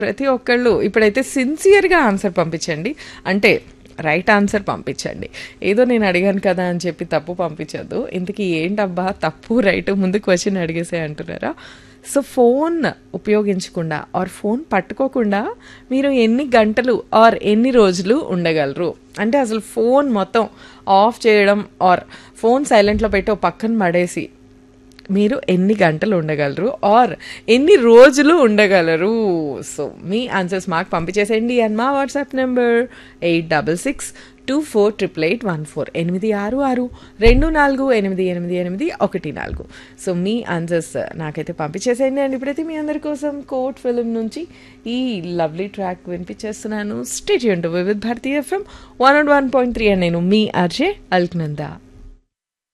ప్రతి ఒక్కళ్ళు ఇప్పుడైతే సిన్సియర్గా ఆన్సర్ పంపించండి అంటే రైట్ ఆన్సర్ పంపించండి ఏదో నేను అడిగాను కదా అని చెప్పి తప్పు పంపించద్దు ఇంతకీ ఏంటబ్బా తప్పు రైట్ ముందు క్వశ్చన్ అడిగేసే అంటున్నారా సో ఫోన్ ఉపయోగించకుండా ఆర్ ఫోన్ పట్టుకోకుండా మీరు ఎన్ని గంటలు ఆర్ ఎన్ని రోజులు ఉండగలరు అంటే అసలు ఫోన్ మొత్తం ఆఫ్ చేయడం ఆర్ ఫోన్ సైలెంట్లో పెట్టి ఓ పక్కన పడేసి మీరు ఎన్ని గంటలు ఉండగలరు ఆర్ ఎన్ని రోజులు ఉండగలరు సో మీ ఆన్సర్స్ మాకు పంపించేసేయండి అండ్ మా WhatsApp number eight double six two four triple eight one four ఎనిమిది ఆరు ఆరు రెండు నాలుగు ఎనిమిది ఎనిమిది ఎనిమిది ఒకటి నాలుగు సో మీ ఆన్సర్స్ నాకైతే పంపించేసేయండి అండ్ ఇప్పుడైతే మీ అందరి కోసం కోట్ ఫిలిం నుంచి ఈ లవ్లీ ట్రాక్ వినిపించేస్తున్నాను స్టేట్ యూన్ to with Bharatiya FM one and one point three and నేను మీ అర్జే అల్క్నందా